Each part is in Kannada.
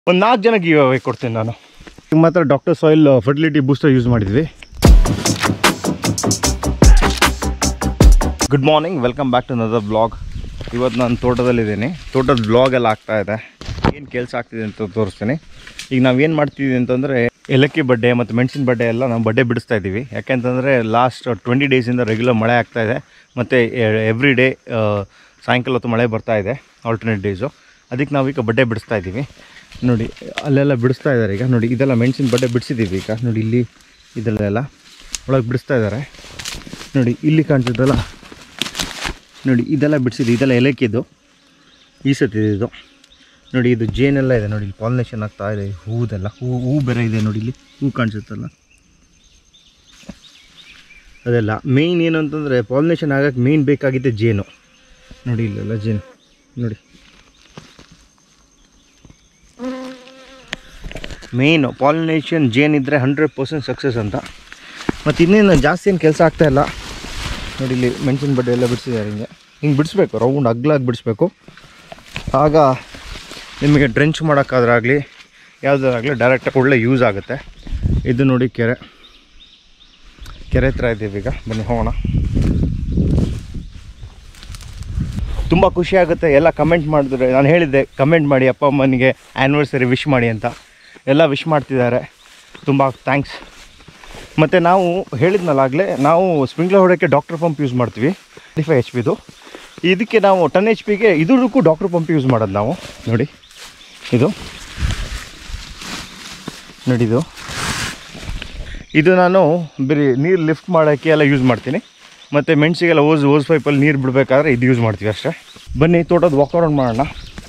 ಒಂದು ನಾಲ್ಕು ಜನ ಗಿವ್ ಅವೇ ಕೊಡ್ತೀನಿ ನಾನು ಈಗ ಮಾತ್ರ doctor soil fertility booster use ಮಾಡಿದ್ವಿ good morning welcome back to another blog ಇವತ್ತು ನಾನು ತೋಟದಲ್ಲಿದ್ದೀನಿ ತೋಟದ ಬ್ಲಾಗ್ ಎಲ್ಲ ಆಗ್ತಾ ಇದೆ ಏನು ಕೆಲಸ ಆಗ್ತಿದೆ ಅಂತ ತೋರಿಸ್ತೀನಿ ಈಗ ನಾವು ಏನು ಮಾಡ್ತಿದ್ದೀವಿ ಅಂತಂದರೆ ಏಲಕ್ಕಿ ಬಡ್ಡೆ ಮತ್ತು ಮೆಣಸಿನ ಬಡ್ಡೆ ಎಲ್ಲ ನಾವು ಬಡ್ಡೆ ಬಿಡಿಸ್ತಾ ಇದ್ದೀವಿ ಯಾಕೆಂತಂದರೆ ಲಾಸ್ಟ್ ಟ್ವೆಂಟಿ ಡೇಸಿಂದ ರೆಗ್ಯುಲರ್ ಮಳೆ ಆಗ್ತಾ ಇದೆ ಮತ್ತು ಎವ್ರಿ ಡೇ ಸಾಯಂಕಾಲ ಹೊತ್ತು ಮಳೆ ಬರ್ತಾ ಇದೆ ಆಲ್ಟರ್ನೇಟ್ ಡೇಸು ಅದಕ್ಕೆ ನಾವೀಗ ಬಡ್ಡೆ ಬಿಡಿಸ್ತಾ ಇದ್ದೀವಿ ನೋಡಿ ಅಲ್ಲೆಲ್ಲ ಬಿಡಿಸ್ತಾ ಇದ್ದಾರೆ ಈಗ ನೋಡಿ ಇದೆಲ್ಲ ಮೆಣಸಿನ ಬಡ್ಡೆ ಬಿಡಿಸಿದ್ದೀವಿ ಈಗ ನೋಡಿ ಇಲ್ಲಿ ಇದೆಲ್ಲ ಒಳಗೆ ಬಿಡಿಸ್ತಾ ಇದ್ದಾರೆ ನೋಡಿ ಇಲ್ಲಿ ಕಾಣ್ತಿದ್ದಲ್ಲ ನೋಡಿ ಇದೆಲ್ಲ ಬಿಡಿಸಿದ್ದು ಇದೆಲ್ಲ ಏಲಕ್ಕಿದು ಈ ಸತಿ ಇದು ನೋಡಿ ಇದು ಜೇನೆಲ್ಲ ಇದೆ ನೋಡಿ ಇಲ್ಲಿ ಪಾಲಿನೇಷನ್ ಆಗ್ತಾ ಇದೆ ಹೂದೆಲ್ಲ ಹೂ ಹೂ ಬೇರೆ ಇದೆ ನೋಡಿ ಇಲ್ಲಿ ಹೂ ಕಾಣಿಸುತ್ತಲ್ಲ ಅದೆಲ್ಲ ಮೇಯ್ನ್ ಏನು ಅಂತಂದರೆ ಪಾಲಿನೇಷನ್ ಆಗಕ್ಕೆ ಮೇಯ್ನ್ ಬೇಕಾಗಿದ್ದೆ ಜೇನು ನೋಡಿ ಇಲ್ಲೆಲ್ಲ ಜೇನು ನೋಡಿ ಮೇಯ್ನು ಪಾಲಿನೇಷನ್ ಜೇನ್ ಇದ್ದರೆ ಹಂಡ್ರೆಡ್ ಪರ್ಸೆಂಟ್ ಸಕ್ಸಸ್ ಅಂತ ಮತ್ತು ಇನ್ನೇನು ಜಾಸ್ತಿ ಏನು ಕೆಲಸ ಆಗ್ತಾ ಇಲ್ಲ ನೋಡಿ ಇಲ್ಲಿ ಮೆಣಸಿನ ಬಡ್ಡೆ ಎಲ್ಲ ಬಿಡಿಸಿದ್ದಾರೆ ಹಿಂಗೆ ಹಿಂಗೆ ಬಿಡಿಸ್ಬೇಕು ರೌಂಡ್ ಅಗ್ಲಾಗಿ ಬಿಡಿಸ್ಬೇಕು ಆಗ ನಿಮಗೆ ಡ್ರೆಂಚ್ ಮಾಡೋಕ್ಕಾದ್ರಾಗಲಿ ಯಾವುದಾರಾಗಲಿ ಡೈರೆಕ್ಟಾಗಿ ಒಳ್ಳೆ ಯೂಸ್ ಆಗುತ್ತೆ ಇದು ನೋಡಿ ಕೆರೆ ಕೆರೆ ಹತ್ರ ಇದ್ದೀವಿ ಈಗ ಬನ್ನಿ ಹೋಗೋಣ ತುಂಬ ಖುಷಿ ಆಗುತ್ತೆ ಎಲ್ಲ ಕಮೆಂಟ್ ಮಾಡಿದ್ರೆ ನಾನು ಹೇಳಿದ್ದೆ ಕಮೆಂಟ್ ಮಾಡಿ ಅಪ್ಪ ಅಮ್ಮನಿಗೆ ಆ್ಯನಿವರ್ಸರಿ ವಿಶ್ ಮಾಡಿ ಅಂತ ಎಲ್ಲ ವಿಶ್ ಮಾಡ್ತಿದ್ದಾರೆ ತುಂಬ ಥ್ಯಾಂಕ್ಸ್ ಮತ್ತು ನಾವು ಹೇಳಿದ್ನಲ್ಲ ಆಗಲೇ ನಾವು ಸ್ಪ್ರಿಂಕ್ಲರ್ ಹೊಡೋಕ್ಕೆ ಡಾಕ್ಟರ್ ಪಂಪ್ ಯೂಸ್ ಮಾಡ್ತೀವಿ ಟ್ವೆಂಟಿ ಫೈವ್ ಎಚ್ ಪಿದು ಇದಕ್ಕೆ ನಾವು ಟನ್ ಎಚ್ ಪಿಗೆ ಇದಕ್ಕೂ ಡಾಕ್ಟರ್ ಪಂಪ್ ಯೂಸ್ ಮಾಡೋದು ನಾವು ನೋಡಿ ಇದು ನೋಡಿ ಇದು ಇದು ನಾನು ಬರೀ ನೀರು ಲಿಫ್ಟ್ ಮಾಡೋಕ್ಕೆ ಎಲ್ಲ ಯೂಸ್ ಮಾಡ್ತೀನಿ ಮತ್ತು ಮೆಣಸಿಗೆಲ್ಲ ಓಸ್ ಓಸ್ ಪೈಪಲ್ಲಿ ನೀರು ಬಿಡಬೇಕಾದ್ರೆ ಇದು ಯೂಸ್ ಮಾಡ್ತೀವಿ ಅಷ್ಟೇ ಬನ್ನಿ ತೋಟದ ವಾಕ್ ಅರೌಂಡ್ ಮಾಡೋಣ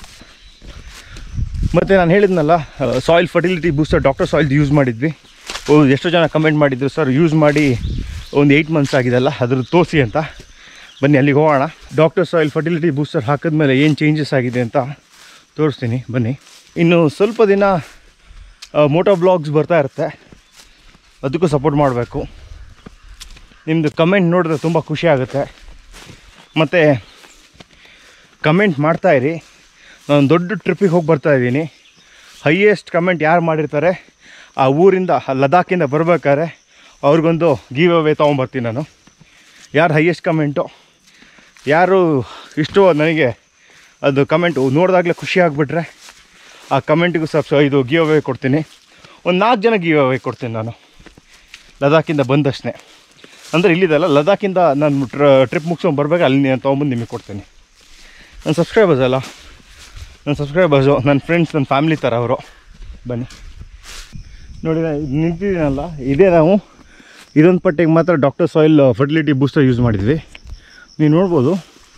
ಮತ್ತು ನಾನು ಹೇಳಿದ್ನಲ್ಲ soil fertility booster doctor soil use ಮಾಡಿದ್ವಿ ಓ ಎಷ್ಟೋ ಜನ ಕಮೆಂಟ್ ಮಾಡಿದ್ರು ಸರ್ ಯೂಸ್ ಮಾಡಿ ಒಂದು ಏಯ್ಟ್ ಮಂತ್ಸ್ ಆಗಿದೆಲ್ಲ ಅದ್ರದ್ದು ತೋರಿಸಿ ಅಂತ ಬನ್ನಿ ಅಲ್ಲಿಗೆ ಹೋಗೋಣ ಡಾಕ್ಟರ್ ಸಾಯಿಲ್ ಫರ್ಟಿಲಿಟಿ ಬೂಸ್ಟರ್ ಹಾಕಿದ್ಮೇಲೆ ಏನು ಚೇಂಜಸ್ ಆಗಿದೆ ಅಂತ ತೋರಿಸ್ತೀನಿ ಬನ್ನಿ ಇನ್ನು ಸ್ವಲ್ಪ ದಿನ ಮೋಟೋ ಬ್ಲಾಗ್ಸ್ ಬರ್ತಾ ಇರುತ್ತೆ ಅದಕ್ಕೂ ಸಪೋರ್ಟ್ ಮಾಡಬೇಕು ನಿಮ್ಮದು ಕಮೆಂಟ್ ನೋಡಿದ್ರೆ ತುಂಬ ಖುಷಿ ಆಗುತ್ತೆ ಮತ್ತು ಕಮೆಂಟ್ ಮಾಡ್ತಾಯಿರಿ ನಾನು ದೊಡ್ಡ ಟ್ರಿಪ್ಪಿಗೆ ಹೋಗಿ ಬರ್ತಾ ಇದ್ದೀನಿ ಹೈಯೆಸ್ಟ್ ಕಮೆಂಟ್ ಯಾರು ಮಾಡಿರ್ತಾರೆ ಆ ಊರಿಂದ ಆ ಲದಾಖಿಂದ ಬರ್ಬೇಕಾದ್ರೆ ಅವ್ರಿಗೊಂದು ಗೀವ್ ಅವೇ ತೊಗೊಂಬರ್ತೀನಿ ನಾನು ಯಾರು ಹೈಯೆಸ್ಟ್ ಕಮೆಂಟು ಯಾರು ಇಷ್ಟು ನನಗೆ ಅದು ಕಮೆಂಟ್ ನೋಡಿದಾಗಲೇ ಖುಷಿ ಆಗಿಬಿಟ್ರೆ ಆ ಕಮೆಂಟಿಗೂ ಸಬ್ಸ್ ಇದು ಗೀವ್ ಅವೇ ಕೊಡ್ತೀನಿ ಒಂದು ನಾಲ್ಕು ಜನ ಗೀವ್ ಅವೇ ಕೊಡ್ತೀನಿ ನಾನು ಲದಾಖಿಂದ ಬಂದಷ್ಟೇ ಅಂದರೆ ಇಲ್ಲಿದಲ್ಲ ಲದಾಖಿಂದ ನಾನು ಟ್ರ ಟ್ರಿಪ್ ಮುಗಿಸ್ಕೊಂಡು ಬರ್ಬೇಕು ಅಲ್ಲಿ ನಾನು ತೊಗೊಂಬಂದು ನಿಮಗೆ ಕೊಡ್ತೀನಿ ನನ್ನ ಸಬ್ಸ್ಕ್ರೈಬರ್ಸ್ ಅಲ್ಲ ನನ್ನ ಸಬ್ಸ್ಕ್ರೈಬರ್ಸು ನನ್ನ ಫ್ರೆಂಡ್ಸ್ ನನ್ನ ಫ್ಯಾಮಿಲಿ ಥರ ಅವರು ಬನ್ನಿ ನೋಡಿ ನಾನು ಇದು ನಿಂತಿದ್ದೀನಲ್ಲ ಇದೇ ನಾವು ಇದೊಂದು ಪಟ್ಟಿಗೆ ಮಾತ್ರ doctor soil fertility booster use ಮಾಡಿದ್ವಿ ನೀವು ನೋಡ್ಬೋದು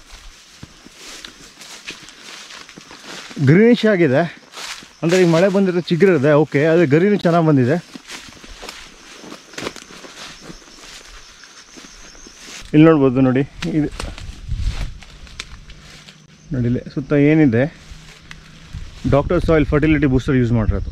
ಗ್ರೀನಿಶ್ ಆಗಿದೆ ಅಂದರೆ ಈಗ ಮಳೆ ಬಂದಿರೋ ಚಿಗುರಿದೆ ಓಕೆ ಅದು ಗರಿನೂ ಚೆನ್ನಾಗಿ ಬಂದಿದೆ ಇಲ್ಲಿ ನೋಡ್ಬೋದು ನೋಡಿ ಇದು ನೋಡಿಲಿ ಸುತ್ತ ಏನಿದೆ doctor soil fertility booster use ಮಾಡಿರೋದು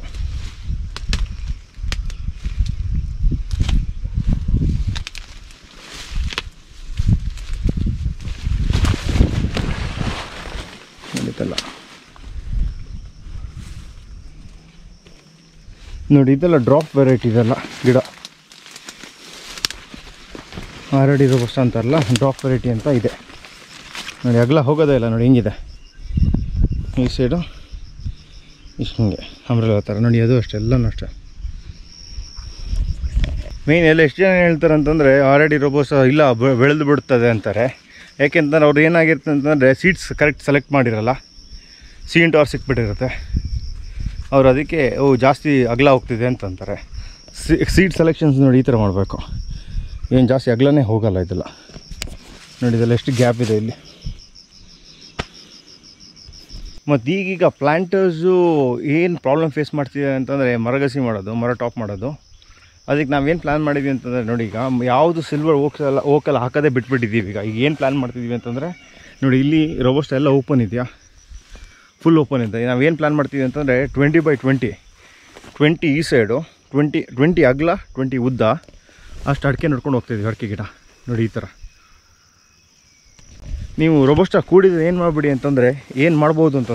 ನಡೀತಲ್ಲ ನೋಡಿ ಇದೆಲ್ಲ ಡ್ರಾಪ್ ವೆರೈಟಿ ಇದೆಲ್ಲ ಗಿಡ ಆರಡಿ ರೋಬಸ್ಟ್ ಅಂತಾರಲ್ಲ ಡ್ರಾಪ್ ವೆರೈಟಿ ಅಂತ ಇದೆ ನೋಡಿ ಅಗಲ ಹೋಗೋದೇ ಇಲ್ಲ ನೋಡಿ ಹಿಂಗಿದೆ ಈ ಸೈಡು ಇಷ್ಟು ಹಿಂಗೆ ಅಂಬ್ರೆಲ್ಲ ಥರ ನೋಡಿ ಅದು ಅಷ್ಟೇ ಎಲ್ಲನೂ ಅಷ್ಟೇ ಮೇಯ್ನ್ ಎಲ್ಲ ಎಷ್ಟು ಜನ ಹೇಳ್ತಾರೆ ಅಂತಂದರೆ ಆಲ್ರೆಡಿ ರೋಬೋಸ್ ಇಲ್ಲ ಬೆ- ಬೆಳೆದು ಬಿಡ್ತದೆ ಅಂತಾರೆ ಯಾಕೆಂತಂದ್ರೆ ಅವ್ರು ಏನಾಗಿರುತ್ತೆ ಅಂತಂದರೆ ಸೀಡ್ಸ್ ಕರೆಕ್ಟ್ ಸೆಲೆಕ್ಟ್ ಮಾಡಿರಲ್ಲ ಸೀಂಟ್ ಅವ್ರು ಸಿಕ್ಬಿಟ್ಟಿರುತ್ತೆ ಅವ್ರು ಅದಕ್ಕೆ ಓ ಜಾಸ್ತಿ ಅಗಲ ಹೋಗ್ತಿದೆ ಅಂತಂತಾರೆ ಸೀಡ್ ಸೆಲೆಕ್ಷನ್ಸ್ ನೋಡಿ ಈ ಥರ ಮಾಡಬೇಕು ಏನು ಜಾಸ್ತಿ ಅಗಲನೇ ಹೋಗಲ್ಲ ಇದೆಲ್ಲ ನೋಡಿ ಇದೆಲ್ಲ ಎಷ್ಟು ಗ್ಯಾಪ್ ಇದೆ ಇಲ್ಲಿ ಮತ್ತು ಈಗೀಗ ಪ್ಲ್ಯಾಂಟರ್ಸು ಏನು ಪ್ರಾಬ್ಲಮ್ ಫೇಸ್ ಮಾಡ್ತಿದ್ದಾರೆ ಅಂತಂದರೆ ಮರಗಸಿ ಮಾಡೋದು ಮರ ಟಾಪ್ ಮಾಡೋದು ಅದಕ್ಕೆ ನಾವೇನು ಪ್ಲ್ಯಾನ್ ಮಾಡಿದ್ವಿ ಅಂತಂದರೆ ನೋಡಿ ಈಗ ಯಾವುದು ಸಿಲ್ವರ್ ಓಕ್ಸ್ ಎಲ್ಲ ಓಕೆಲ್ಲ ಹಾಕೋದೇ ಬಿಟ್ಬಿಟ್ಟಿದ್ದೀವಿ ಈಗ ಈಗ ಏನು ಪ್ಲ್ಯಾನ್ ಮಾಡ್ತಿದ್ದೀವಿ ಅಂತಂದರೆ ನೋಡಿ ಇಲ್ಲಿ ರೋಬೋಸ್ಟ್ ಎಲ್ಲ ಓಪನ್ ಇದೆಯಾ ಫುಲ್ ಓಪನ್ ಇದೆ ನಾವೇನು ಪ್ಲ್ಯಾನ್ ಮಾಡ್ತೀವಿ ಅಂತಂದರೆ ಟ್ವೆಂಟಿ ಬೈ ಟ್ವೆಂಟಿ ಟ್ವೆಂಟಿ ಈ ಸೈಡು ಟ್ವೆಂಟಿ ಟ್ವೆಂಟಿ ಅಗಲ ಟ್ವೆಂಟಿ ಉದ್ದ ಅಷ್ಟು ಅಡಿಕೆ ನಡ್ಕೊಂಡು ಹೋಗ್ತಿದ್ವಿ ಅಡಿಕೆ ಗಿಡ ನೋಡಿ ಈ ಥರ ನೀವು ರೋಬೋಸ್ಟ ಕೂಡಿದ್ರೆ ಏನು ಮಾಡಿಬಿಡಿ ಅಂತಂದರೆ ಏನು ಮಾಡ್ಬೋದು ಅಂತಂದರೆ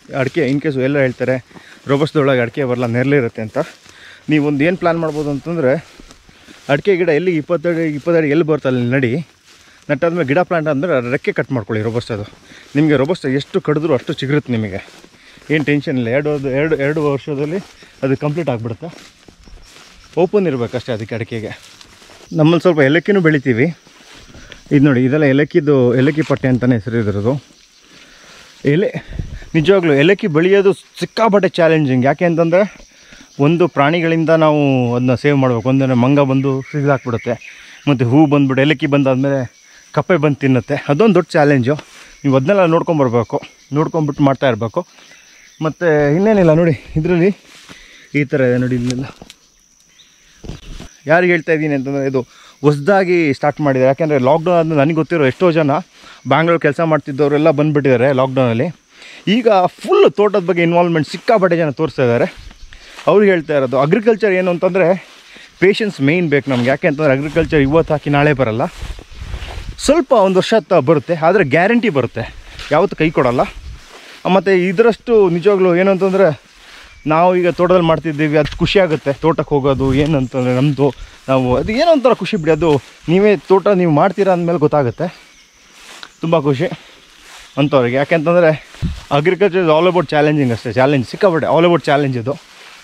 ಅಡಿಕೆ ಇನ್ ಕೇಸು ಎಲ್ಲ ಹೇಳ್ತಾರೆ ರೋಬಸ್ದೊಳಗೆ ಅಡಿಕೆ ಬರಲ್ಲ ನೆರಳು ಇರುತ್ತೆ ಅಂತ ನೀವು ಒಂದು ಏನು ಪ್ಲ್ಯಾನ್ ಮಾಡ್ಬೋದು ಅಂತಂದರೆ ಅಡಿಕೆ ಗಿಡ ಎಲ್ಲಿ ಇಪ್ಪತ್ತಡಿ ಇಪ್ಪತ್ತಡಿ ಎಲ್ಲಿ ಬರುತ್ತೆ ಅಲ್ಲಿ ನಡಿ ನಟ್ಟಾದ್ಮೇಲೆ ಗಿಡ ಪ್ಲಾಂಟ್ ಅಂದರೆ ರೆಕ್ಕೆ ಕಟ್ ಮಾಡ್ಕೊಳ್ಳಿ ರೋಬಸ್ಟ್ ಅದು ನಿಮಗೆ ರೋಬಸ್ಟ್ ಎಷ್ಟು ಕಡಿದ್ರು ಅಷ್ಟು ಚಿಗುರುತ್ತೆ ನಿಮಗೆ ಏನು ಟೆನ್ಷನ್ ಇಲ್ಲ ಎರಡು ವರ್ಷ- ಎರಡು ಎರಡು ವರ್ಷದಲ್ಲಿ ಅದು ಕಂಪ್ಲೀಟ್ ಆಗಿಬಿಡುತ್ತೆ ಓಪನ್ ಇರಬೇಕಷ್ಟೇ ಅದಕ್ಕೆ ಅಡಿಕೆಗೆ ನಮ್ಮಲ್ಲಿ ಸ್ವಲ್ಪ ಏಲಕ್ಕಿನೂ ಬೆಳಿತೀವಿ ಇದು ನೋಡಿ ಇದೆಲ್ಲ ಏಲಕ್ಕಿದು ಏಲಕ್ಕಿ ಪಟ್ಟೆ ಅಂತಲೇ ಹೆಸರು ಇದ್ರದ್ದು ಎಲೆ ನಿಜವಾಗ್ಲೂ ಏಲಕ್ಕಿ ಬೆಳೆಯೋದು ಸಿಕ್ಕಾಪಟ್ಟೆ ಚಾಲೆಂಜಿಂಗ್ ಯಾಕೆ ಅಂತಂದರೆ ಒಂದು ಪ್ರಾಣಿಗಳಿಂದ ನಾವು ಅದನ್ನ ಸೇವ್ ಮಾಡಬೇಕು ಒಂದರೆ ಮಂಗ ಬಂದು ಸಿಗ್ದಾಕ್ಬಿಡುತ್ತೆ ಮತ್ತು ಹೂ ಬಂದ್ಬಿಟ್ಟು ಏಲಕ್ಕಿ ಬಂದಾದಮೇಲೆ ಕಪ್ಪೆ ಬಂದು ತಿನ್ನುತ್ತೆ ಅದೊಂದು ದೊಡ್ಡ ಚಾಲೆಂಜು ನೀವು ಅದನ್ನೆಲ್ಲ ನೋಡ್ಕೊಂಬರ್ಬೇಕು ನೋಡ್ಕೊಂಬಿಟ್ಟು ಮಾಡ್ತಾ ಇರಬೇಕು ಮತ್ತು ಇನ್ನೇನಿಲ್ಲ ನೋಡಿ ಇದರಲ್ಲಿ ಈ ಥರ ಇದೆ ನೋಡಿ ಇಲ್ಲೆಲ್ಲ ಯಾರಿಗೆ ಹೇಳ್ತಾ ಇದ್ದೀನಿ ಅಂತಂದರೆ ಇದು ಹೊಸ್ದಾಗಿ ಸ್ಟಾರ್ಟ್ ಮಾಡಿದ್ದಾರೆ ಯಾಕೆಂದರೆ ಲಾಕ್ಡೌನ್ ಆದಮೇಲೆ ನನಗೆ ಗೊತ್ತಿರೋ ಎಷ್ಟೋ ಜನ ಬ್ಯಾಂಗ್ಳೂರು ಕೆಲಸ ಮಾಡ್ತಿದ್ದವರೆಲ್ಲ ಬಂದುಬಿಟ್ಟಿದ್ದಾರೆ ಲಾಕ್ಡೌನಲ್ಲಿ ಈಗ ಫುಲ್ ತೋಟದ ಬಗ್ಗೆ ಇನ್ವಾಲ್ವ್ಮೆಂಟ್ ಸಿಕ್ಕಾಪಟ್ಟೆ ಜನ ತೋರಿಸ್ತಾ ಇದ್ದಾರೆ ಅವ್ರಿಗೆ ಹೇಳ್ತಾ ಇರೋದು ಅಗ್ರಿಕಲ್ಚರ್ ಏನು ಅಂತಂದರೆ ಪೇಷನ್ಸ್ ಮೇಯ್ನ್ ಬೇಕು ನಮ್ಗೆ ಯಾಕೆ ಅಂತಂದರೆ ಅಗ್ರಿಕಲ್ಚರ್ ಇವತ್ತು ಹಾಕಿ ನಾಳೆ ಬರಲ್ಲ ಸ್ವಲ್ಪ ಒಂದು ವರ್ಷ ತ ಬರುತ್ತೆ ಆದರೆ ಗ್ಯಾರಂಟಿ ಬರುತ್ತೆ ಯಾವತ್ತೂ ಕೈ ಕೊಡಲ್ಲ ಮತ್ತು ಇದರಷ್ಟು ನಿಜವಾಗ್ಲೂ ಏನು ಅಂತಂದರೆ ನಾವು ಈಗ ತೋಟದಲ್ಲಿ ಮಾಡ್ತಿದ್ದೀವಿ ಅದು ಖುಷಿ ಆಗುತ್ತೆ ತೋಟಕ್ಕೆ ಹೋಗೋದು ಏನಂತಂದರೆ ನಮ್ಮದು ನಾವು ಅದು ಏನೋ ಒಂಥರ ಖುಷಿ ಬಿಡಿ ಅದು ನೀವೇ ತೋಟ ನೀವು ಮಾಡ್ತೀರಾ ಅಂದಮೇಲೆ ಗೊತ್ತಾಗುತ್ತೆ ತುಂಬ ಖುಷಿ ಅಂಥವ್ರಿಗೆ ಯಾಕೆಂತಂದರೆ agriculture is all about challenging ಅಷ್ಟೇ ಚಾಲೆಂಜ್ ಸಿಕ್ಕಾಪಟ್ಟೆ ಆಲ್ ಅಬೌಟ್ ಚಾಲೆಂಜ್ ಇದು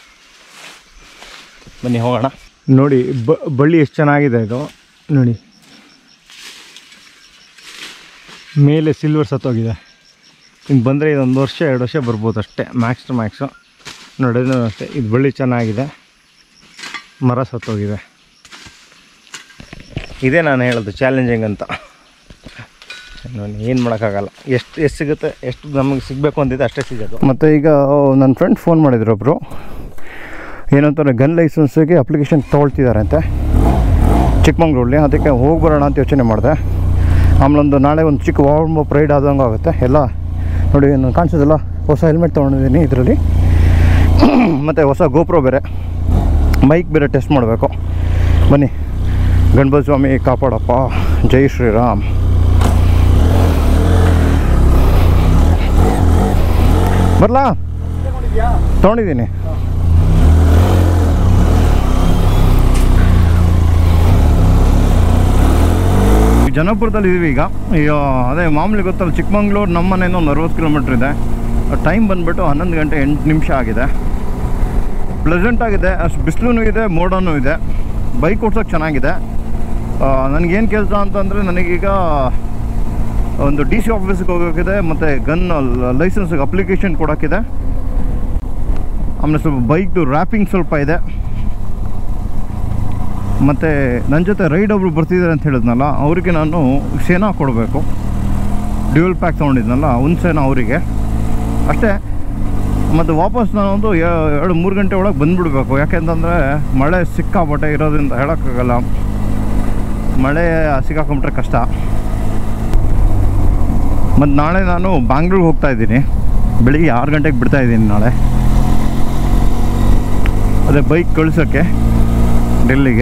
ಬನ್ನಿ ಹೋಗೋಣ ನೋಡಿ ಬ ಬಳ್ಳಿ ಎಷ್ಟು ಚೆನ್ನಾಗಿದೆ ಇದು ನೋಡಿ ಮೇಲೆ ಸಿಲ್ವರ್ ಸತ್ತೋಗಿದೆ ಇನ್ನು ಬಂದರೆ ಇದೊಂದು ವರ್ಷ ಎರಡು ವರ್ಷ ಬರ್ಬೋದು ಅಷ್ಟೇ ಮ್ಯಾಕ್ಸ್ ಟು ಮ್ಯಾಕ್ಸು ನೋಡಿ ಇದು ಅಷ್ಟೇ ಇದು ಬಳ್ಳಿ ಚೆನ್ನಾಗಿದೆ ಮರ ಸತ್ತೋಗಿದೆ ಇದೇ ನಾನು ಹೇಳೋದು ಚಾಲೆಂಜಿಂಗ್ ಅಂತ ಏನು ಮಾಡೋಕ್ಕಾಗಲ್ಲ ಎಷ್ಟು ಎಷ್ಟು ಸಿಗುತ್ತೆ ಎಷ್ಟು ನಮಗೆ ಸಿಗಬೇಕು ಅಂತಿದೆ ಅಷ್ಟೇ ಸಿಗೋದು ಮತ್ತು ಈಗ ನನ್ನ ಫ್ರೆಂಡ್ ಫೋನ್ ಮಾಡಿದ್ರು ಒಬ್ಬರು ಏನಂತಾರೆ ಗನ್ ಲೈಸೆನ್ಸಿಗೆ ಅಪ್ಲಿಕೇಶನ್ ತೊಗೊಳ್ತಿದ್ದಾರಂತೆ ಚಿಕ್ಕಮಂಗ್ಳೂರಲ್ಲಿ ಅದಕ್ಕೆ ಹೋಗಿ ಬರೋಣ ಅಂತ ಯೋಚನೆ ಮಾಡಿದೆ ಆಮೇಲೆ ಒಂದು ನಾಳೆ ಒಂದು ಚಿಕ್ಕ ವಾರ್ಮ್ ಅಪ್ ರೈಡ್ ಆದಂಗೆ ಆಗುತ್ತೆ ಎಲ್ಲ ನೋಡಿ ನಾನು ಕಾಣಿಸೋದಿಲ್ಲ ಹೊಸ ಹೆಲ್ಮೆಟ್ ತೊಗೊಂಡಿದ್ದೀನಿ ಇದರಲ್ಲಿ ಮತ್ತು ಹೊಸ ಗೋಪ್ರೋ ಬೇರೆ ಮೈಕ್ ಬೇರೆ ಟೆಸ್ಟ್ ಮಾಡಬೇಕು ಬನ್ನಿ ಗಣಪತಿ ಸ್ವಾಮಿ ಕಾಪಾಡಪ್ಪ ಜೈ ಶ್ರೀರಾಮ್ ಬರಲಾ ತೊಗೊಂಡಿದ್ದೀನಿ ಜನಪುರದಲ್ಲಿ ಇದೀವಿ ಈಗ ಈಗ ಅದೇ ಮಾಮೂಲಿ ಗೊತ್ತಲ್ಲ ಚಿಕ್ಕಮಂಗ್ಳೂರು ನಮ್ಮ ಮನೆಯಿಂದ ಒಂದು ಅರವತ್ತು ಕಿಲೋಮೀಟ್ರ್ ಇದೆ ಟೈಮ್ ಬಂದುಬಿಟ್ಟು ಹನ್ನೊಂದು ಗಂಟೆ ಎಂಟು ನಿಮಿಷ ಆಗಿದೆ ಪ್ಲೆಸೆಂಟ್ ಆಗಿದೆ ಅಷ್ಟು ಬಿಸಿಲು ಇದೆ ಮೋಡನೂ ಇದೆ ಬೈಕ್ ಓಡ್ಸೋಕೆ ಚೆನ್ನಾಗಿದೆ ನನಗೇನು ಕೆಲಸ ಅಂತಂದರೆ ನನಗೀಗ ಒಂದು ಡಿ ಸಿ ಆಫೀಸ್ಗೆ ಹೋಗೋಕ್ಕಿದೆ ಮತ್ತು ಗನ್ ಲೈಸೆನ್ಸ್ಗೆ ಅಪ್ಲಿಕೇಶನ್ ಕೊಡೋಕ್ಕಿದೆ ಆಮೇಲೆ ಸ್ವಲ್ಪ ಬೈಕ್ದು ರ್ಯಾಪಿಂಗ್ ಸ್ವಲ್ಪ ಇದೆ ಮತ್ತು ನನ್ನ ಜೊತೆ ರೈಡ್ ಒಬ್ರು ಬರ್ತಿದ್ದಾರೆ ಅಂತ ಹೇಳಿದ್ನಲ್ಲ ಅವರಿಗೆ ನಾನು ಸೇನಾ ಕೊಡಬೇಕು ಡ್ಯೂಯಲ್ ಪ್ಯಾಕ್ ತೊಗೊಂಡಿದ್ನಲ್ಲ ಒಂದು ಸೇನಾ ಅವರಿಗೆ ಅಷ್ಟೇ ಮತ್ತು ವಾಪಸ್ ನಾನು ಒಂದು ಎ- ಎರಡು ಮೂರು ಗಂಟೆ ಒಳಗೆ ಬಂದುಬಿಡ್ಬೇಕು ಯಾಕೆಂತಂದರೆ ಮಳೆ ಸಿಕ್ಕಾಪಟ್ಟೆ ಇರೋದ್ರಿಂದ ಹೇಳೋಕ್ಕಾಗಲ್ಲ ಮಳೆ ಸಿಕ್ಕಾಕೊಂಬಿಟ್ರೆ ಕಷ್ಟ ಮತ್ತು ನಾಳೆ ನಾನು ಬ್ಯಾಂಗ್ಳೂರ್ಗೆ ಹೋಗ್ತಾ ಇದ್ದೀನಿ ಬೆಳಿಗ್ಗೆ ಆರು ಗಂಟೆಗೆ ಬಿಡ್ತಾ ಇದ್ದೀನಿ ನಾಳೆ ಅದೇ ಬೈಕ್ ಕಳ್ಸೋಕ್ಕೆ ಡೆಲ್ಲಿಗೆ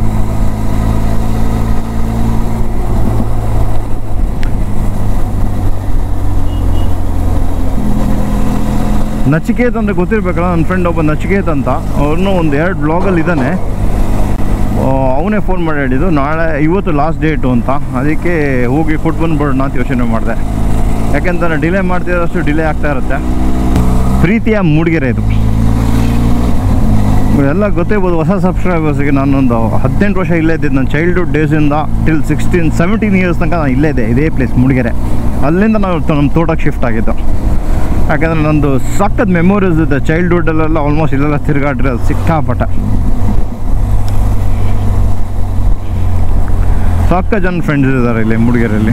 ನಚಿಕೇತ್ ಅಂತ ಗೊತ್ತಿರ್ಬೇಕಲ್ಲ ನನ್ನ ಫ್ರೆಂಡ್ ಒಬ್ಬ ನಚಿಕೇತ್ ಅಂತ ಅವ್ರನ್ನೂ ಒಂದು ಎರಡು ಬ್ಲಾಗಲ್ಲಿ ಇದ್ದಾನೆ ಅವನೇ ಫೋನ್ ಮಾಡಿ ಹೇಳಿದ್ದು ನಾಳೆ ಇವತ್ತು ಲಾಸ್ಟ್ ಡೇಟು ಅಂತ ಅದಕ್ಕೆ ಹೋಗಿ ಕೊಟ್ಟು ಬಂದ್ಬಿಡೋಣ ಅಂತ ಯೋಚನೆ ಮಾಡಿದೆ ಯಾಕೆಂತಂದರೆ ಡಿಲೇ ಮಾಡ್ತಿರೋಷ್ಟು ಡಿಲೇ ಆಗ್ತಾ ಇರುತ್ತೆ ಪ್ರೀತಿಯ ಮೂಡಿಗೆರೆ ಇದು ಎಲ್ಲ ಗೊತ್ತಿರ್ಬೋದು ಹೊಸ ಸಬ್ಸ್ಕ್ರೈಬರ್ಸ್ಗೆ ನಾನೊಂದು ಹದಿನೆಂಟು ವರ್ಷ ಇಲ್ಲೇ ಇದ್ದಿದ್ದು ನನ್ನ ಚೈಲ್ಡ್ಹುಡ್ ಡೇಸಿಂದ ಟಿಲ್ ಸಿಕ್ಸ್ಟೀನ್ ಸೆವೆಂಟೀನ್ ಇಯರ್ಸ್ ತನಕ ನಾನು ಇಲ್ಲೇ ಇದೆ ಇದೇ ಪ್ಲೇಸ್ ಮೂಡಿಗೆರೆ ಅಲ್ಲಿಂದ ನಾವು ತ- ನಮ್ಮ ತೋಟಕ್ಕೆ ಶಿಫ್ಟ್ ಆಗಿದ್ದು ಯಾಕಂದರೆ ನಂದು ಸಕ್ಕತ್ ಮೆಮೊರೀಸ್ ಇದೆ ಚೈಲ್ಡ್ಹುಡ್ಡಲ್ಲೆಲ್ಲ ಆಲ್ಮೋಸ್ಟ್ ಇಲ್ಲೆಲ್ಲ ತಿರುಗಾಡಿರೋದು ಸಿಕ್ಕಾಪಟ್ಟ ಸಕ್ಕ ಜನ ಫ್ರೆಂಡ್ಸ್ ಇದ್ದಾರೆ ಇಲ್ಲಿ ಮೂಡಿಗೆರೆಯಲ್ಲಿ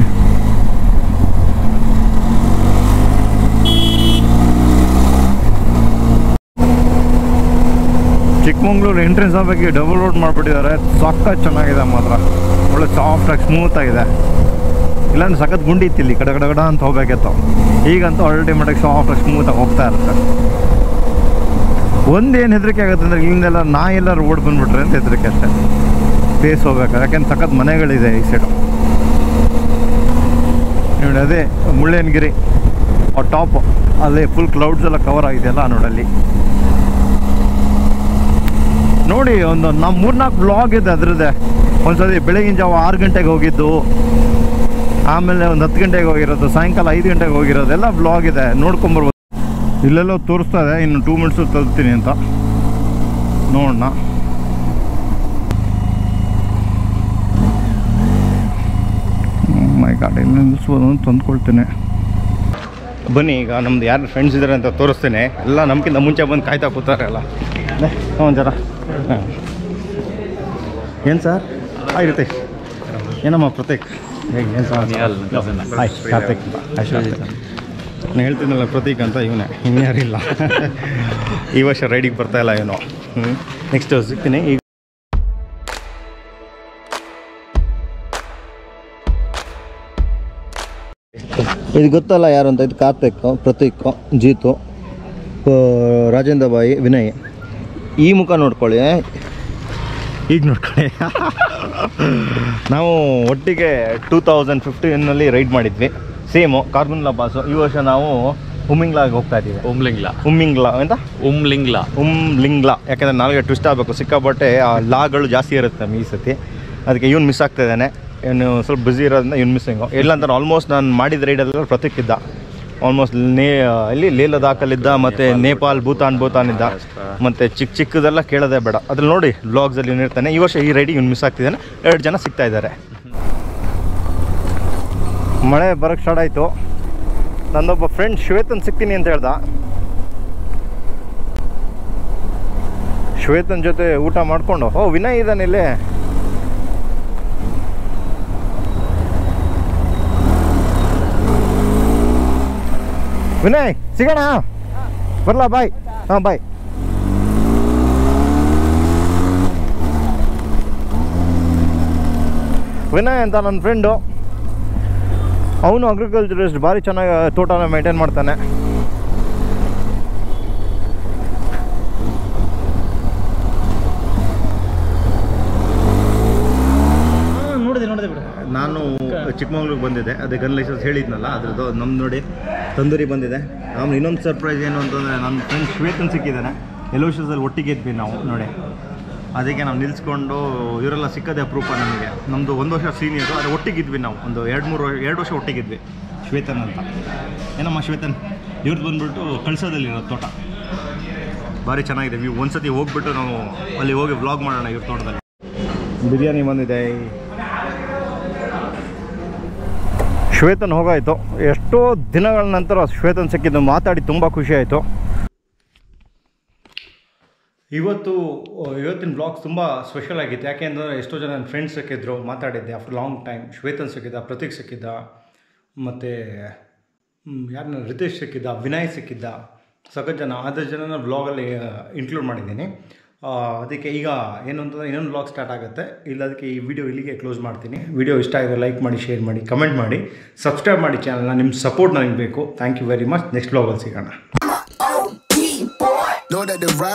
ಚಿಕ್ಕಮಂಗ್ಳೂರು ಎಂಟ್ರೆನ್ಸ್ ಆಗಬೇಕು ಡಬಲ್ ರೋಡ್ ಮಾಡಿಬಿಟ್ಟಿದ್ದಾರೆ ಸಖತ್ ಚೆನ್ನಾಗಿದೆ ಮಾತ್ರ ಒಳ್ಳೆ ಸಾಫ್ಟಾಗಿ ಸ್ಮೂತ್ ಆಗಿದೆ ಇಲ್ಲಾಂದ್ರೆ ಸಖತ್ ಗುಂಡಿ ಇತ್ತು ಇಲ್ಲಿ ಕಡೆ ಕಡೆ ಕಡೆ ಅಂತ ಹೋಗ್ಬೇಕಿತ್ತು ಈಗಂತೂ ಅಲ್ಟಿಮೇಟಾಗಿ ಸಾಫ್ಟಾಗಿ ಸ್ಮೂತಾಗಿ ಹೋಗ್ತಾ ಇರುತ್ತೆ ಒಂದೇನು ಹೆದರಿಕೆ ಆಗುತ್ತೆ ಅಂದರೆ ಇಲ್ಲಿಂದೆಲ್ಲ ನಾ ಎಲ್ಲರೂ ಓಡ್ ಬಂದ್ಬಿಟ್ರೆ ಅಂತ ಹೆದರಿಕೆ ಅಷ್ಟೇ ಫೇಸ್ ಹೋಗ್ಬೇಕು ಯಾಕೆಂದ್ರೆ ಸಖತ್ ಮನೆಗಳಿದೆ ಈ ಸೈಡು ನೋಡಿ ಅದೇ ಮುಳ್ಳಯ್ಯನಗಿರಿ ಆ ಟಾಪು ಅಲ್ಲಿ ಫುಲ್ ಕ್ಲೌಡ್ಸ್ ಎಲ್ಲ ಕವರ್ ಆಗಿದೆಯಲ್ಲ ನೋಡಲ್ಲಿ ನೋಡಿ ಒಂದು ನಮ್ಮ ಮೂರ್ನಾಲ್ಕು ಬ್ಲಾಗ್ ಇದೆ ಅದ್ರದ್ದೇ ಒಂದ್ಸತಿ ಬೆಳಗಿನ ಜಾವ ಆರು ಗಂಟೆಗೆ ಹೋಗಿದ್ದು ಆಮೇಲೆ ಒಂದು ಹತ್ತು ಗಂಟೆಗೆ ಹೋಗಿರೋದು ಸಾಯಂಕಾಲ ಐದು ಗಂಟೆಗೆ ಹೋಗಿರೋದು ಎಲ್ಲ ಬ್ಲಾಗ್ ಇದೆ ನೋಡ್ಕೊಂಬರ್ಬೋದು ಇಲ್ಲೆಲ್ಲೋ ತೋರಿಸ್ತಾ ಇದೆ ಇನ್ನು ಟೂ ಮಿನಿಟ್ಸು ತಲುಪ್ತೀನಿ ಅಂತ ನೋಡೋಣ ಮೈ ಗಾಡಿ ನಿಲ್ಲಿಸ್ಬೋದು ಅಂತ ತಂದ್ಕೊಳ್ತೇನೆ ಬನ್ನಿ ಈಗ ನಮ್ದು ಯಾರು ಫ್ರೆಂಡ್ಸ್ ಇದ್ದಾರೆ ಅಂತ ತೋರಿಸ್ತೇನೆ ಎಲ್ಲ ನಮ್ಗಿಂತ ಮುಂಚೆ ಬಂದು ಕಾಯ್ತಾ ಕೂತಾರೆ ಎಲ್ಲ ಹ್ಞೂ ಜರ ಏನು ಸರ್ ಹಾಯ್ ರಿತೇಶ್ ಏನಮ್ಮ ಪ್ರತೀಕ್ ಹೇಗೆ ಏನು sir hi Karthik hi Karthik ನಾನು ಹೇಳ್ತೀನಲ್ಲ ಪ್ರತೀಕ್ ಅಂತ ಇವನೇ ಇನ್ಯಾರಿಲ್ಲ ಈ ವರ್ಷ ರೈಡಿಗೆ ಬರ್ತಾ ಇಲ್ಲ ಇವನು ಹ್ಞೂ ನೆಕ್ಸ್ಟ್ ಸಿಗ್ತೀನಿ ಈಗ ಇದು ಗೊತ್ತಲ್ಲ ಯಾರು ಅಂತ ಇದು ಕಾರ್ತಿಕ್ ಪ್ರತೀಕ್ ಜೀತು ಆ, ರಾಜೇಂದ್ರ ಬಾಯಿ ವಿನಯ್ ಈ ಮುಖ ನೋಡ್ಕೊಳ್ಳಿ ಈಗ ನೋಡ್ಕೊಳ್ಳಿ ನಾವು ಒಟ್ಟಿಗೆ ಟೂ ತೌಸಂಡ್ ಫಿಫ್ಟೀನಲ್ಲಿ ರೈಡ್ ಮಾಡಿದ್ವಿ ಸೇಮು ಕಾರ್ಬನ್ ಬಾಸು ಈ ವರ್ಷ ನಾವು ಉಮ್ಮಿಂಗ್ಲಾಗೆ ಹೋಗ್ತಾ ಇದ್ದೀವಿ ಉಮ್ಲಿಂಗ್ಲ ಉಮ್ಮಿಂಗ್ಲಾ ಎಂತ ಉಮ್ಲಿಂಗ್ಲ ಉಮ್ ಲಿಂಗ್ಲಾ ಯಾಕಂದರೆ ನಾಲ್ಗೆ ಟ್ವಿಸ್ಟ್ ಆಗಬೇಕು ಸಿಕ್ಕಾಪಟ್ಟೆ ಆ ಲಾಗಳು ಜಾಸ್ತಿ ಇರುತ್ತೆ ನಮ್ಗೆ ಈ ಸತಿ ಅದಕ್ಕೆ ಇವ್ನು ಮಿಸ್ ಆಗ್ತಾ ಇದ್ದಾನೆ ಇನ್ನು ಸ್ವಲ್ಪ ಬ್ಯುಸಿ ಇರೋದ್ರಿಂದ ಇವ್ನು ಮಿಸ್ಸಿಂಗು ಇಲ್ಲ ಅಂತ ಆಲ್ಮೋಸ್ಟ್ ನಾನು ಮಾಡಿದ ರೈಡಲ್ಲ ಪ್ರತೀಕ್ ಇದ್ದ ಆಲ್ಮೋಸ್ಟ್ ನೇ ಇಲ್ಲಿ ಲೇ ಲದಾಖಲ್ಲಿದ್ದ ಮತ್ತು ನೇಪಾಲ್ ಭೂತಾನ್ ಭೂತಾನ್ ಇದ್ದ ಮತ್ತು ಚಿಕ್ಕ ಚಿಕ್ಕದೆಲ್ಲ ಕೇಳೋದೇ ಬೇಡ ಅದ್ರಲ್ಲಿ ನೋಡಿ ಬ್ಲಾಗ್ಸಲ್ಲಿ ಇವ್ನು ಇರ್ತಾನೆ ಈ ವರ್ಷ ಈ ರೈಡಿಗೆ ಇವ್ನು ಮಿಸ್ ಆಗ್ತಿದ್ದಾನೆ ಎರಡು ಜನ ಸಿಗ್ತಾ ಇದ್ದಾರೆ ಮಳೆ ಬರೋಕ್ಕೆ ಸ್ಟಾರ್ಟ್ ಆಯಿತು ನನ್ನೊಬ್ಬ ಫ್ರೆಂಡ್ ಶ್ವೇತನ್ ಸಿಗ್ತೀನಿ ಅಂತ ಹೇಳ್ದ ಶ್ವೇತನ್ ಜೊತೆ ಊಟ ಮಾಡಿಕೊಂಡು ಓ ವಿನಯ್ ಇದ್ದಾನೆ ಇಲ್ಲಿ ವಿನಯ್ ಸಿಗೋಣ ಬರಲಾ ಬಾಯ್ ಹಾಂ ಬಾಯ್ ವಿನಯ್ ಅಂತ ನನ್ನ ಫ್ರೆಂಡು ಅವನು ಅಗ್ರಿಕಲ್ಚರಿಸ್ಟ್ ಭಾರಿ ಚೆನ್ನಾಗಿ ತೋಟನ ಮೇಂಟೈನ್ ಮಾಡ್ತಾನೆ ನೋಡಿದೆ ನೋಡಿದೆ ಬಿಡು ನಾನು ಚಿಕ್ಕಮಂಗ್ಳೂರಿಗೆ ಬಂದಿದ್ದೆ ಅದೇ ಗನ್ ಲೈಸೆನ್ಸ್ ಹೇಳಿದ್ನಲ್ಲ ಅದ್ರದ್ದು ನಮ್ದು ನೋಡಿ ತಂದೂರಿ ಬಂದಿದೆ ಆಮೇಲೆ ಇನ್ನೊಂದು ಸರ್ಪ್ರೈಸ್ ಏನು ಅಂತಂದರೆ ನನ್ನ ಫ್ರೆಂಡ್ ಶ್ವೇತನ್ ಸಿಕ್ಕಿದ್ದಾನೆ ಎಲೋಷಸಲ್ಲಿ ಒಟ್ಟಿಗೆ ಇದ್ವಿ ನಾವು ನೋಡಿ ಅದಕ್ಕೆ ನಾವು ನಿಲ್ಲಿಸ್ಕೊಂಡು ಇವರೆಲ್ಲ ಸಿಕ್ಕದೆ ಅಪರೂಪ ನಮಗೆ ನಮ್ಮದು ಒಂದು ವರ್ಷ ಸೀನಿಯರು ಅದು ಒಟ್ಟಿಗಿದ್ವಿ ನಾವು ಒಂದು ಎರಡು ಮೂರು ಎರಡು ವರ್ಷ ಒಟ್ಟಿಗಿದ್ವಿ ಶ್ವೇತನ್ ಅಂತ ಏನಮ್ಮ ಶ್ವೇತನ್ ಇವ್ರದ್ದು ಬಂದ್ಬಿಟ್ಟು ಕಳ್ಸೋದಲ್ಲಿರೋ ತೋಟ ಭಾರಿ ಚೆನ್ನಾಗಿದೆ ವ್ಯೂ ಒಂದ್ಸತಿ ಹೋಗ್ಬಿಟ್ಟು ನಾವು ಅಲ್ಲಿ ಹೋಗಿ ವ್ಲಾಗ್ ಮಾಡೋಣ ಇವ್ರ ತೋಟದಲ್ಲಿ ಬಿರಿಯಾನಿ ಬಂದಿದೆ ಶ್ವೇತನ್ ಹೋಗಾಯಿತು ಎಷ್ಟೋ ದಿನಗಳ ನಂತರ ಶ್ವೇತನ್ ಸಿಕ್ಕಿದ್ದು ಮಾತಾಡಿ ತುಂಬ ಖುಷಿ ಆಯಿತು ಇವತ್ತು ಇವತ್ತಿನ ಬ್ಲಾಗ್ಸ್ ತುಂಬ ಸ್ಪೆಷಲ್ ಆಗಿತ್ತು ಯಾಕೆಂದರೆ ಎಷ್ಟೋ ಜನ ನನ್ನ ಫ್ರೆಂಡ್ಸ್ ಸಿಕ್ಕಿದ್ರು ಮಾತಾಡಿದ್ದೆ ಆಫ್ಟರ್ ಲಾಂಗ್ ಟೈಮ್ ಶ್ವೇತನ್ ಸಿಕ್ಕಿದ್ದ ಪ್ರತೀಕ್ ಸಿಕ್ಕಿದ್ದ ಮತ್ತು ಯಾರನ್ನ ರಿತೇಶ್ ಸಿಕ್ಕಿದ್ದ ವಿನಯ್ ಸಿಕ್ಕಿದ್ದ ಸಖತ್ ಜನ ಆದಷ್ಟು ಜನನ ಬ್ಲಾಗಲ್ಲಿ ಇನ್ಕ್ಲೂಡ್ ಮಾಡಿದ್ದೀನಿ ಆ, ಅದಕ್ಕೆ ಈಗ ಏನು ಅಂತಂದರೆ ಇನ್ನೊಂದು ಬ್ಲಾಗ್ ಸ್ಟಾರ್ಟ್ ಆಗುತ್ತೆ ಇಲ್ಲ ಅದಕ್ಕೆ ಈ ವಿಡಿಯೋ ಇಲ್ಲಿಗೆ ಕ್ಲೋಸ್ ಮಾಡ್ತೀನಿ ವಿಡಿಯೋ ಇಷ್ಟ ಆಗಿದೆ ಲೈಕ್ ಮಾಡಿ ಶೇರ್ ಮಾಡಿ ಕಮೆಂಟ್ ಮಾಡಿ ಸಬ್ಸ್ಕ್ರೈಬ್ ಮಾಡಿ ಚಾನಲ್ನ ನಿಮ್ಮ ಸಪೋರ್ಟ್ ನನಗೆ ಬೇಕು thank you very much next ಬ್ಲಾಗಲ್ಲಿ ಸಿಗೋಣ Know that the ride.